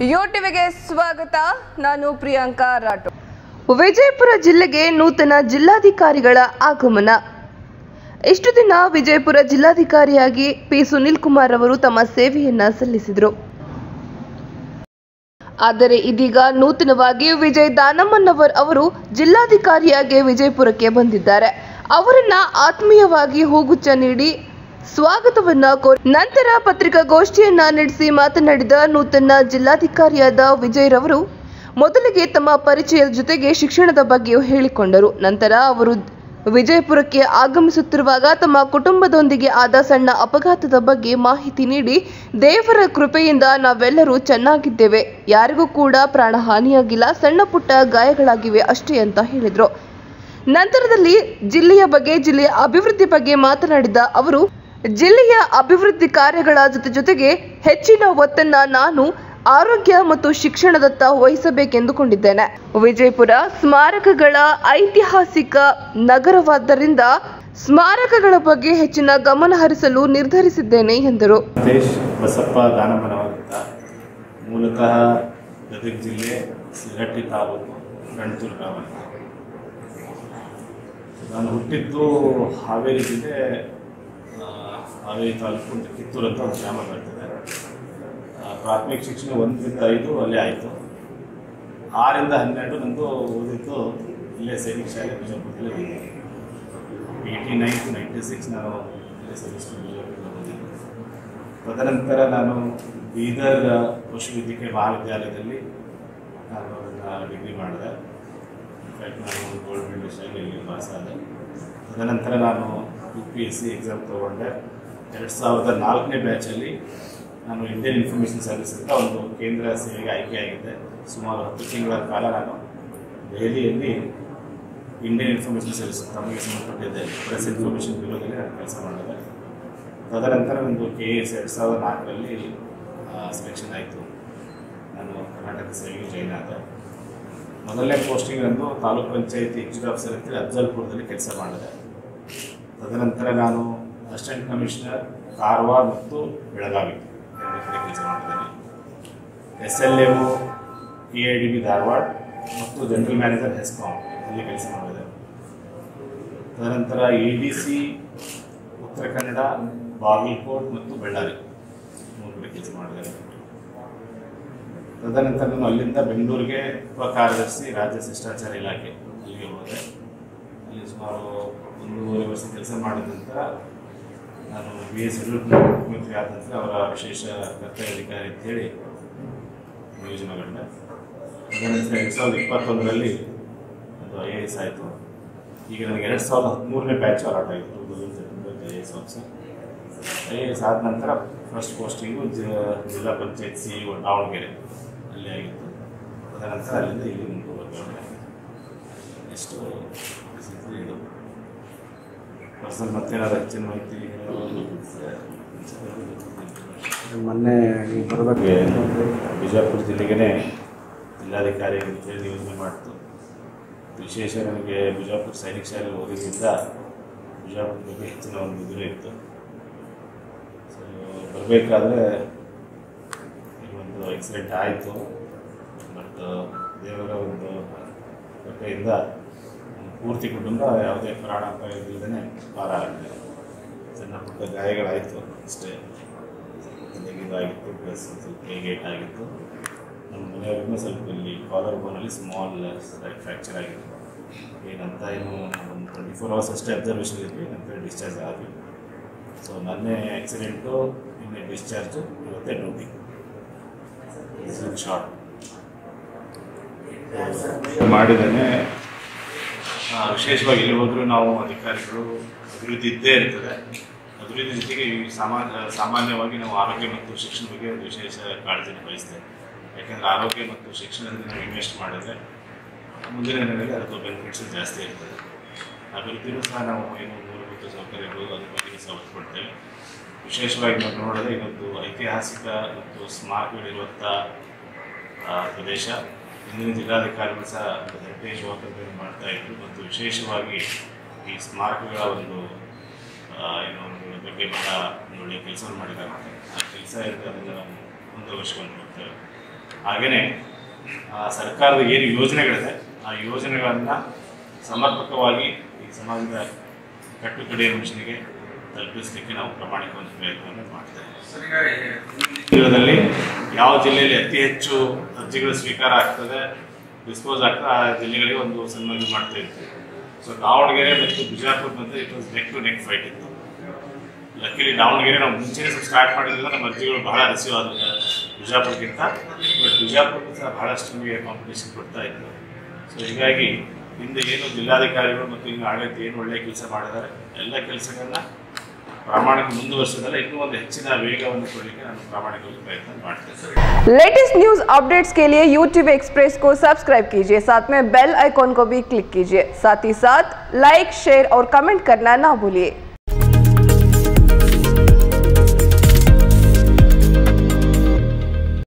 ಯೋ ಟಿವಿಗೆ ಸ್ವಾಗತ ನಾನು ಪ್ರಿಯಾಂಕಾ ರಾಠೋಡ್ ವಿಜಯಪುರ ಜಿಲ್ಲೆಗೆ ನೂತನ ಜಿಲ್ಲಾಧಿಕಾರಿಗಳ ಆಗಮನ ಇಷ್ಟು ದಿನ ವಿಜಯಪುರ ಜಿಲ್ಲಾಧಿಕಾರಿಯಾಗಿ ಪಿ ಸುನಿಲ್ ಕುಮಾರ್ ಅವರು ತಮ್ಮ ಸೇವೆಯನ್ನ ಸಲ್ಲಿಸಿದರು ಆದರೆ ಇದೀಗ ನೂತನವಾಗಿ ವಿಜಯ್ ದಾನಮ್ಮನವರ್ ಅವರು ಜಿಲ್ಲಾಧಿಕಾರಿಯಾಗಿ ವಿಜಯಪುರಕ್ಕೆ ಬಂದಿದ್ದಾರೆ ಅವರನ್ನ ಆತ್ಮೀಯವಾಗಿ ಹೂಗುಚ್ಛ ನೀಡಿ ಸ್ವಾಗತವನ್ನ ಕೋರಿ ನಂತರ ಪತ್ರಿಕಾಗೋಷ್ಠಿಯನ್ನ ನಡೆಸಿ ಮಾತನಾಡಿದ ನೂತನ ಜಿಲ್ಲಾಧಿಕಾರಿಯಾದ ವಿಜಯ್ ರವರು ಮೊದಲಿಗೆ ತಮ್ಮ ಪರಿಚಯದ ಜೊತೆಗೆ ಶಿಕ್ಷಣದ ಬಗ್ಗೆಯೂ ಹೇಳಿಕೊಂಡರು ನಂತರ ಅವರು ವಿಜಯಪುರಕ್ಕೆ ಆಗಮಿಸುತ್ತಿರುವಾಗ ತಮ್ಮ ಕುಟುಂಬದೊಂದಿಗೆ ಆದ ಸಣ್ಣ ಅಪಘಾತದ ಬಗ್ಗೆ ಮಾಹಿತಿ ನೀಡಿ ದೇವರ ಕೃಪೆಯಿಂದ ನಾವೆಲ್ಲರೂ ಚೆನ್ನಾಗಿದ್ದೇವೆ ಯಾರಿಗೂ ಕೂಡ ಪ್ರಾಣಹಾನಿಯಾಗಿಲ್ಲ ಸಣ್ಣ ಪುಟ್ಟ ಗಾಯಗಳಾಗಿವೆ ಅಷ್ಟೇ ಅಂತ ಹೇಳಿದ್ರು ನಂತರದಲ್ಲಿ ಜಿಲ್ಲೆಯ ಬಗ್ಗೆ ಜಿಲ್ಲೆಯ ಅಭಿವೃದ್ಧಿ ಬಗ್ಗೆ ಮಾತನಾಡಿದ ಅವರು ಜಿಲ್ಲೆಯ ಅಭಿವೃದ್ಧಿ ಕಾರ್ಯಗಳ ಜೊತೆ ಜೊತೆಗೆ ಹೆಚ್ಚಿನ ಒತ್ತನ್ನ ನಾನು ಆರೋಗ್ಯ ಮತ್ತು ಶಿಕ್ಷಣದತ್ತ ವಹಿಸಬೇಕೆಂದುಕೊಂಡಿದ್ದೇನೆ ವಿಜಯಪುರ ಸ್ಮಾರಕಗಳ ಐತಿಹಾಸಿಕ ನಗರವಾದ್ದರಿಂದ ಸ್ಮಾರಕಗಳ ಬಗ್ಗೆ ಹೆಚ್ಚಿನ ಗಮನ ಹರಿಸಲು ನಿರ್ಧರಿಸಿದ್ದೇನೆ ಎಂದರು ದೇಶ್ ಬಸಪ್ಪ ದಾನಮ್ಮನವರಂತ ಮೂಲತಃ ಗದಗ ಜಿಲ್ಲೆ ಸಿರಟ್ಟಿ ತಾಲೂಕು ಗಂಟೂರು ಗ್ರಾಮ ನಾನು ಹುಟ್ಟಿದ್ದು ಹಾವೇರಿ ಜಿಲ್ಲೆ ಆ, ಹಾವೇರಿ ತಾಲೂಕು ಅಂತ ಕಿತ್ತೂರು ಅಂತ ಒಂದು ಗ್ರಾಮ ಬರ್ತದೆ ಆ, ಪ್ರಾಥಮಿಕ ಶಿಕ್ಷಣ ಒಂದರಿಂದ ಐದು ಅಲ್ಲೇ ಆಯಿತು ಆರಿಂದ ಹನ್ನೆರಡು ನಂದು ಓದಿದ್ದು ಇಲ್ಲೇ ಸೈನಿಕ ಶಾಲೆ ಬಿಜಾಪುರದಲ್ಲಿ eighty nine to ninety six ನಾನು ಇಲ್ಲೇ ಸೈನಿಕ ಶಾಲೆ ಬಿಜಾಪುರದಲ್ಲಿ ಓದಿದ್ದು ತದನಂತರ ನಾನು ಬೀದರ್ ಪಶುವೈದ್ಯಕೀಯ ಮಹಾವಿದ್ಯಾಲಯದಲ್ಲಿ ನಾನು ಅದನ್ನು ಡಿಗ್ರಿ ಮಾಡಿದೆ ಇನ್ಫ್ಯಾಕ್ಟ್ ನಾನು ಗೋಲ್ಡ್ ಮೆಡಲಿಸ್ಟ್ ಇಲ್ಲಿ ಪಾಸ್ ಆದೆ ತದನಂತರ ನಾನು U P S C exam ತೊಗೊಂಡೆ ಎರಡು ಸಾವಿರದ ನಾಲ್ಕನೇ ಬ್ಯಾಚಲ್ಲಿ ನಾನು ಇಂಡಿಯನ್ ಇನ್ಫಾರ್ಮೇಷನ್ ಸರ್ವಿಸ್ ಅಂತ ಒಂದು ಕೇಂದ್ರ ಸೇವೆಗೆ ಆಯ್ಕೆಯಾಗಿದ್ದೆ ಸುಮಾರು ಹತ್ತು ತಿಂಗಳ ಕಾಲ ನಾನು ದೆಹಲಿಯಲ್ಲಿ ಇಂಡಿಯನ್ ಇನ್ಫಾರ್ಮೇಷನ್ ಸರ್ವಿಸ್ ತಮಗೆ ಸಂಬಂಧಪಟ್ಟಿದ್ದೆ ಪ್ರೆಸ್ ಇನ್ಫಾರ್ಮೇಷನ್ ಬ್ಯೂರೋದಲ್ಲಿ ನಾನು ಕೆಲಸ ಮಾಡಿದೆ ತದನಂತರ ಒಂದು ಕೆ ಎಸ್ ಎರಡು ಸಾವಿರದ ನಾಲ್ಕರಲ್ಲಿ ಸೆಲೆಕ್ಷನ್ ಆಯಿತು ನಾನು ಕರ್ನಾಟಕ ಸೇವೆಗೆ ಜಾಯ್ನ್ ಆದೆ ಮೊದಲನೇ ಪೋಸ್ಟಿಂಗ್ ಅಂದು ತಾಲೂಕ್ ಪಂಚಾಯತಿ ಎಕ್ಸಿಕ್ಯೂಟಿವ್ ಆಫೀಸರ್ ಅಂತೇಳಿ ಅಫ್ಜಲ್ಪುರದಲ್ಲಿ ಕೆಲಸ ಮಾಡಿದೆ ತದನಂತರ ನಾನು ಅಸಿಸ್ಟೆಂಟ್ ಕಮಿಷನರ್ ಕಾರವಾರ ಮತ್ತು ಬೆಳಗಾವಿ ಎರಡು ಕಡೆ ಕೆಲಸ ಮಾಡಿದ್ದೇನೆ S L M K I D B Dharwad ಮತ್ತು ಜನರಲ್ ಮ್ಯಾನೇಜರ್ ಹೆಸ್ಕಾಂ ಅಲ್ಲಿ ಕೆಲಸ ಮಾಡಿದೆ ತದನಂತರ ಎ ಡಿ ಸಿ ಉತ್ತರ ಕನ್ನಡ ಬಾಗಲಕೋಟ್ ಮತ್ತು ಬಳ್ಳಾರಿ ಮೂರು ಕಡೆ ಕೆಲಸ ಮಾಡಿದ್ದೇನೆ ತದನಂತರ ನಾನು ಅಲ್ಲಿಂದ ಬೆಂಗಳೂರಿಗೆ ಉಪ ಕಾರ್ಯದರ್ಶಿ ರಾಜ್ಯ ಶಿಷ್ಟಾಚಾರ ಇಲಾಖೆ ಅಲ್ಲಿಗೆ ಹೋದೆ ಅಲ್ಲಿ ಸುಮಾರು ಒಂದೂವರೆ ವರ್ಷ ಕೆಲಸ ಮಾಡಿದ ನಂತರ ನಾನು ಬಿ ಎಸ್ ಯಡಿಯೂರಪ್ಪ ಮುಖ್ಯಮಂತ್ರಿ ಆದ ನಂತರ ಅವರ ವಿಶೇಷ ಕರ್ತವ್ಯ ಅಧಿಕಾರಿ ಅಂತೇಳಿ ನಿಯೋಜನೆಗೊಂಡೆ ತದನಂತರ ಎರಡು ಸಾವಿರದ ಇಪ್ಪತ್ತೊಂದರಲ್ಲಿ ಅದು ಐ ಎ ಎಸ್ ಆಯಿತು ಈಗ ನನಗೆ ಎರಡು ಸಾವಿರದ ಹದಿಮೂರನೇ ಬ್ಯಾಚ್ ಅಲಾಟ್ ಆಯಿತು two thousand I A S officer I A S ಆದ ನಂತರ ಫಸ್ಟ್ ಪೋಸ್ಟಿಂಗು ಜಿಲ್ಲಾ ಪಂಚಾಯತ್ ಸಿ ಇ ದಾವಣಗೆರೆ ಅಲ್ಲಿ ಆಗಿತ್ತು ತದನಂತರ ಅಲ್ಲಿಂದ ಇಲ್ಲಿ ಮುಂದುವರೆದ ಎಷ್ಟು ಇದು ಪರ್ಸನಲ್ ಮತ್ತೇನಾದ್ರು ಹೆಚ್ಚಿನ ಮಾಹಿತಿ ಮೊನ್ನೆ ನೀವು ಬರಬೇಕು ನಮಗೆ ಬಿಜಾಪುರ ಜಿಲ್ಲೆಗೆ ಜಿಲ್ಲಾಧಿಕಾರಿ ಅಂತೇಳಿ ನಿಯೋಜನೆ ಮಾಡ್ತು ವಿಶೇಷ ನನಗೆ ಬಿಜಾಪುರ ಸೈನಿಕ ಶಾಲೆ ಓದಿದ್ರಿಂದ ಬಿಜಾಪುರ ಬಗ್ಗೆ ಹೆಚ್ಚಿನ ಒಂದು ಎದುರು ಇತ್ತು ಸೊ ಬರಬೇಕಾದ್ರೆ ಒಂದು ಆಕ್ಸಿಡೆಂಟ್ ಆಯಿತು ಬಟ್ ದೇವರ ಒಂದು ಕೃಪೆಯಿಂದ ನಮ್ಮ ಪೂರ್ತಿ ಕುಟುಂಬ ಯಾವುದೇ ಪ್ರಾಣಾಪಾಯ ಇಲ್ಲದೇ ಪಾರ ಆಗಿದೆ ಸಣ್ಣ ಪುಟ್ಟ ಗಾಯಗಳಾಯಿತು ಅಷ್ಟೇ ತಲೆಗೆ ಇದಾಗಿತ್ತು ಪ್ಲಸ್ ಒಂದು ಸ್ವಲ್ಪ ಕೈಗೇಟ್ ಆಗಿತ್ತು ನಮ್ಮ ಮನೆಯವ್ರಿಗೂ ಸ್ವಲ್ಪ ಇಲ್ಲಿ ಕಾಲರ್ ಬೋನಲ್ಲಿ ಸ್ಮಾಲ್ ಫ್ರ್ಯಾಕ್ಚರ್ ಆಗಿತ್ತು ಏನಂತ ಏನು ಒಂದು ಟ್ವೆಂಟಿ ಫೋರ್ ಅವರ್ಸ್ ಅಷ್ಟೇ ಅಬ್ಸರ್ವೇಷನ್ ಇದ್ವಿ ನಂತರ ಡಿಸ್ಚಾರ್ಜ್ ಆದ್ವಿ ಸೊ ಮೊನ್ನೆ ಆಕ್ಸಿಡೆಂಟು ನಿನ್ನೆ ಡಿಸ್ಚಾರ್ಜು ಇವತ್ತೇ ಡ್ಯೂಟಿ ಶಾರ್ಟ್ ಮಾಡಿದ್ದೇನೆ ಆ, ವಿಶೇಷವಾಗಿ ಎಲ್ಲಿ ಹೋದರೂ ನಾವು ಅಧಿಕಾರಿಗಳು ಅಭಿವೃದ್ಧಿ ಇದ್ದೇ ಇರ್ತದೆ ಅಭಿವೃದ್ಧಿ ಜೊತೆಗೆ ಈ ಸಾಮಾನ್ಯ ಸಾಮಾನ್ಯವಾಗಿ ನಾವು ಆರೋಗ್ಯ ಮತ್ತು ಶಿಕ್ಷಣ ಬಗ್ಗೆ ಒಂದು ವಿಶೇಷ ಕಾಳಜಿನ ವಹಿಸ್ತೇವೆ ಯಾಕೆಂದರೆ ಆರೋಗ್ಯ ಮತ್ತು ಶಿಕ್ಷಣದಲ್ಲಿ ನಾವು ಇನ್ವೆಸ್ಟ್ ಮಾಡಿದ್ರೆ ಮುಂದಿನ ದಿನಗಳಲ್ಲಿ ಅದರ ಬೆನಿಫಿಟ್ಸ್ ಜಾಸ್ತಿ ಇರ್ತದೆ ಅಭಿವೃದ್ಧಿನೂ ಸಹ ನಾವು ಏನು ಮೂಲಭೂತ ಸೌಕರ್ಯಗಳು ಅದ್ರ ಬಗ್ಗೆ ಸಹ ಒತ್ತು ಕೊಡ್ತೇವೆ ವಿಶೇಷವಾಗಿ ನಾವು ನೋಡಿದ್ರೆ ಇದೊಂದು ಐತಿಹಾಸಿಕ ಮತ್ತು ಸ್ಮಾರಕಗಳಿರುವಂಥ ಆ, ಪ್ರದೇಶ ಇಂದಿನ ಜಿಲ್ಲಾಧಿಕಾರಿಗಳು ಸಹ ಹೆರಿಟೇಜ್ ವಾಕನ್ನು ಮಾಡ್ತಾ ಇದ್ರು ಮತ್ತು ವಿಶೇಷವಾಗಿ ಈ ಸ್ಮಾರಕಗಳ ಒಂದು ಆ, ಏನು ಒಂದು ಬಗ್ಗೆ ಬಹಳ ಒಂದು ಒಳ್ಳೆಯ ಕೆಲಸವನ್ನು ಮಾಡಿದ್ದಾರೆ ಆ ಕೆಲಸ ಇருந்து ಅದನ್ನು ನಾವು ಮುಂದುವರಿಸ್ಕೊಂಡು ಹೋಗ್ತೇವೆ ಹಾಗೆಯೇ ಸರ್ಕಾರದ ಏನು ಯೋಜನೆಗಳಿದೆ ಆ ಯೋಜನೆಗಳನ್ನು ಸಮರ್ಪಕವಾಗಿ ಈ ಸಮಾಜದ ಕಟ್ಟು ಕಡೆಯ ಮನುಷ್ಯನಿಗೆ ತಲುಪಿಸಲಿಕ್ಕೆ ನಾವು ಪ್ರಾಮಾಣಿಕವಾದ ಪ್ರಯತ್ನವನ್ನು ಮಾಡ್ತೇವೆ ಜಿಲ್ಲೆಯಲ್ಲಿ ಯಾವ ಜಿಲ್ಲೆಯಲ್ಲಿ ಅತಿ ಹೆಚ್ಚು ಅರ್ಜಿಗಳು ಸ್ವೀಕಾರ ಆಗ್ತದೆ ಡಿಸ್ಪೋಸ್ ಆಗ್ತದೆ ಆ ಜಿಲ್ಲೆಗಳಿಗೆ ಒಂದು ಸನ್ಮಾನ ಮಾಡ್ತಾ ಇರ್ತೀವಿ ಸೊ ದಾವಣಗೆರೆ ಮತ್ತು ಬಿಜಾಪುರ ಮಧ್ಯೆ it was neck to neck fight ಇತ್ತು ಲಕ್ಕಿಲಿ ದಾವಣಗೆರೆ ನಾವು ಮುಂಚೆನೇ ಸ್ಟಾರ್ಟ್ ಮಾಡಿದ್ರಿಂದ ನಮ್ಮ ಅರ್ಜಿಗಳು ಬಹಳ ರಿಸೀವ್ ಆದವು ಬಿಜಾಪುರಕ್ಕಿಂತ ಬಟ್ ಬಿಜಾಪುರ ಸಹ ಬಹಳಷ್ಟು ನಮಗೆ ಕಾಂಪಿಟೇಷನ್ ಕೊಡ್ತಾ ಇತ್ತು ಸೊ ಹೀಗಾಗಿ ಹಿಂದೆ ಏನು ಜಿಲ್ಲಾಧಿಕಾರಿಗಳು ಮತ್ತು ಇನ್ನು ಆಡಳಿತ ಏನು ಒಳ್ಳೆಯ ಕೆಲಸ ಮಾಡಿದ್ದಾರೆ ಎಲ್ಲ ಕೆಲಸಗಳನ್ನ ಪ್ರಾಮಾಣಿಕ ಮುಂದುವರಿಸೋದಲ್ಲ ಇನ್ನೂ ಒಂದು ಹೆಚ್ಚಿನ ವೇಗವನ್ನು ಕೊಡಲಿಕ್ಕೆ ನಾನು ಪ್ರಾಮಾಣಿಕವಾಗಿ ಪ್ರಯತ್ನ ಮಾಡ್ತೇನೆ लेटेस्ट न्यूज अपडेट्स के लिए YouTube एक्सप्रेस को सब्सक्राइब कीजिए साथ में बेल आइकॉन को भी क्लिक कीजिए साथ ही साथ लाइक शेयर और कमेंट करना ना भूलिए